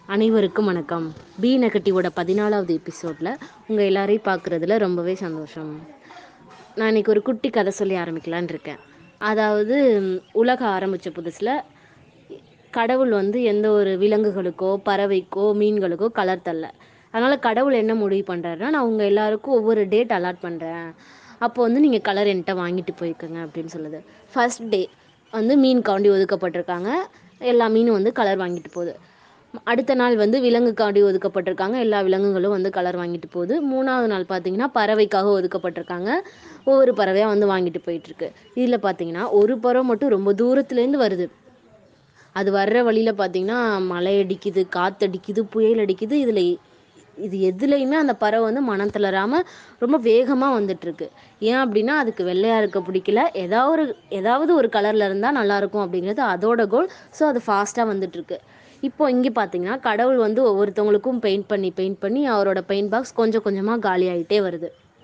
அனைவருக்கும் வணக்கம் பி நெகட்டிவோட பதினாலாவது எபிசோடில் உங்கள் எல்லாரையும் பார்க்குறதுல ரொம்பவே சந்தோஷம் நான் இன்னைக்கு ஒரு குட்டி கதை சொல்லி ஆரம்பிக்கலான்னு இருக்கேன் அதாவது ம், உலகம் ஆரம்பித்த புதுசில் கடவுள் வந்து எந்த ஒரு விலங்குகளுக்கோ பறவைக்கோ மீன்களுக்கோ கலர் தரல அதனால் கடவுள் என்ன முடிவு பண்ணுறாருன்னா நான் உங்கள் எல்லாருக்கும் ஒவ்வொரு டேட் அலாட் பண்ணுறேன் அப்போ வந்து நீங்கள் கலர் என்கிட்ட வாங்கிட்டு போய்க்கோங்க அப்படின்னு சொல்லுது ஃபர்ஸ்ட் டே வந்து மீன் காண்டி ஒதுக்கப்பட்டிருக்காங்க எல்லா மீனும் வந்து கலர் வாங்கிட்டு போகுது அடுத்த நாள் வந்து விலங்குக்காண்டி ஒதுக்கப்பட்டிருக்காங்க எல்லா விலங்குகளும் வந்து கலர் வாங்கிட்டு போகுது மூணாவது நாள் பார்த்தீங்கன்னா பறவைக்காக ஒதுக்கப்பட்டிருக்காங்க ஒவ்வொரு பறவையாக வந்து வாங்கிட்டு போயிட்டுருக்கு இதில் பார்த்தீங்கன்னா ஒரு பறவை மட்டும் ரொம்ப தூரத்துலேருந்து வருது அது வர்ற வழியில் பார்த்தீங்கன்னா மழை அடிக்குது காற்றடிக்குது புயல் அடிக்குது இதில் இது எதுலேயுமே அந்த பறவை வந்து மனம் தளராமல் ரொம்ப வேகமாக வந்துட்டுருக்கு ஏன் அப்படின்னா அதுக்கு வெள்ளையாக இருக்க பிடிக்கல ஏதாவது ஒரு ஏதாவது ஒரு கலரில் இருந்தால் நல்லாயிருக்கும் அப்படிங்கிறது அதோட கோல் ஸோ அது ஃபாஸ்ட்டாக வந்துட்டுருக்கு இப்போ இங்கே பார்த்தீங்கன்னா கடவுள் வந்து ஒவ்வொருத்தவங்களுக்கும் பெயிண்ட் பண்ணி பெயிண்ட் பண்ணி அவரோட பெயிண்ட் பாக்ஸ் கொஞ்சம் கொஞ்சமாக காலி ஆகிட்டே வருது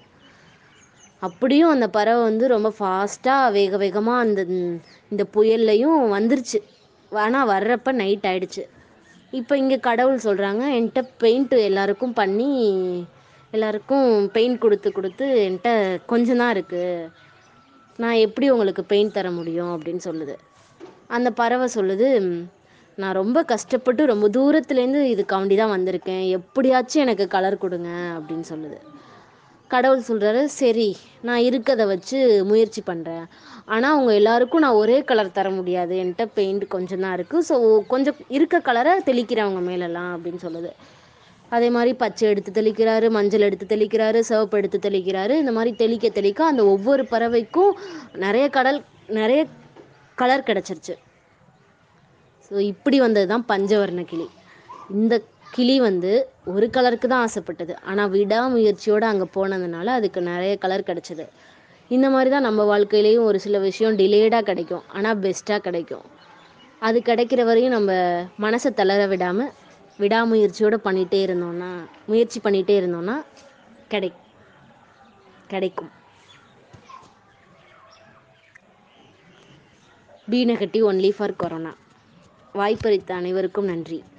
அப்படியும் அந்த பறவை வந்து ரொம்ப ஃபாஸ்ட்டாக வேக வேகமாக அந்த இந்த புயல்லையும் வந்துருச்சு ஆனால் வர்றப்ப நைட் ஆயிடுச்சு இப்போ இங்கே கடவுள் சொல்கிறாங்க என்கிட்ட பெயிண்ட்டு எல்லாருக்கும் பண்ணி எல்லாருக்கும் பெயிண்ட் கொடுத்து கொடுத்து என்கிட்ட கொஞ்சம் தான் இருக்குது நான் எப்படி உங்களுக்கு பெயிண்ட் தர முடியும் அப்படின்னு சொல்லுது அந்த பறவை சொல்லுது "ம், நான் ரொம்ப கஷ்டப்பட்டு ரொம்ப தூரத்துலேருந்து இதுக்காண்டி தான் வந்திருக்கேன் எப்படியாச்சும் எனக்கு கலர் கொடுங்க அப்படின்னு சொல்லுது கடவுள் சொல்கிறாரு சரி நான் இருக்கதை வச்சு முயற்சி பண்ணுறேன் ஆனால் அவங்க எல்லாருக்கும் நான் ஒரே கலர் தர முடியாது என்கிட்ட பெயிண்ட் கொஞ்சம் தான் இருக்குது ஸோ கொஞ்சம் இருக்க கலரை தெளிக்கிறவங்க மேலெல்லாம் அப்படின்னு சொல்லுது அதே மாதிரி பச்சை எடுத்து தெளிக்கிறாரு மஞ்சள் எடுத்து தெளிக்கிறாரு சிவப்பு எடுத்து தெளிக்கிறாரு இந்த மாதிரி தெளிக்க தெளிக்க அந்த ஒவ்வொரு பறவைக்கும் நிறைய கடல் நிறைய கலர் கிடச்சிருச்சு ஸோ இப்படி வந்தது தான் பஞ்சவர்ண கிளி இந்த கிளி வந்து ஒரு கலருக்கு தான் ஆசைப்பட்டது ஆனால் விடாமுயற்சியோடு அங்கே போனதுனால அதுக்கு நிறைய கலர் கிடச்சிது இந்த மாதிரி தான் நம்ம வாழ்க்கையிலையும் ஒரு சில விஷயம் டிலேடாக கிடைக்கும் ஆனால் பெஸ்ட்டாக கிடைக்கும் அது கிடைக்கிற வரையும் நம்ம மனசை தளர விடாமல் விடாமுயற்சியோடு பண்ணிகிட்டே இருந்தோம்னா முயற்சி பண்ணிகிட்டே இருந்தோம்னா கிடை கிடைக்கும் B negative only for corona வாய்ப்பளித்த அனைவருக்கும் நன்றி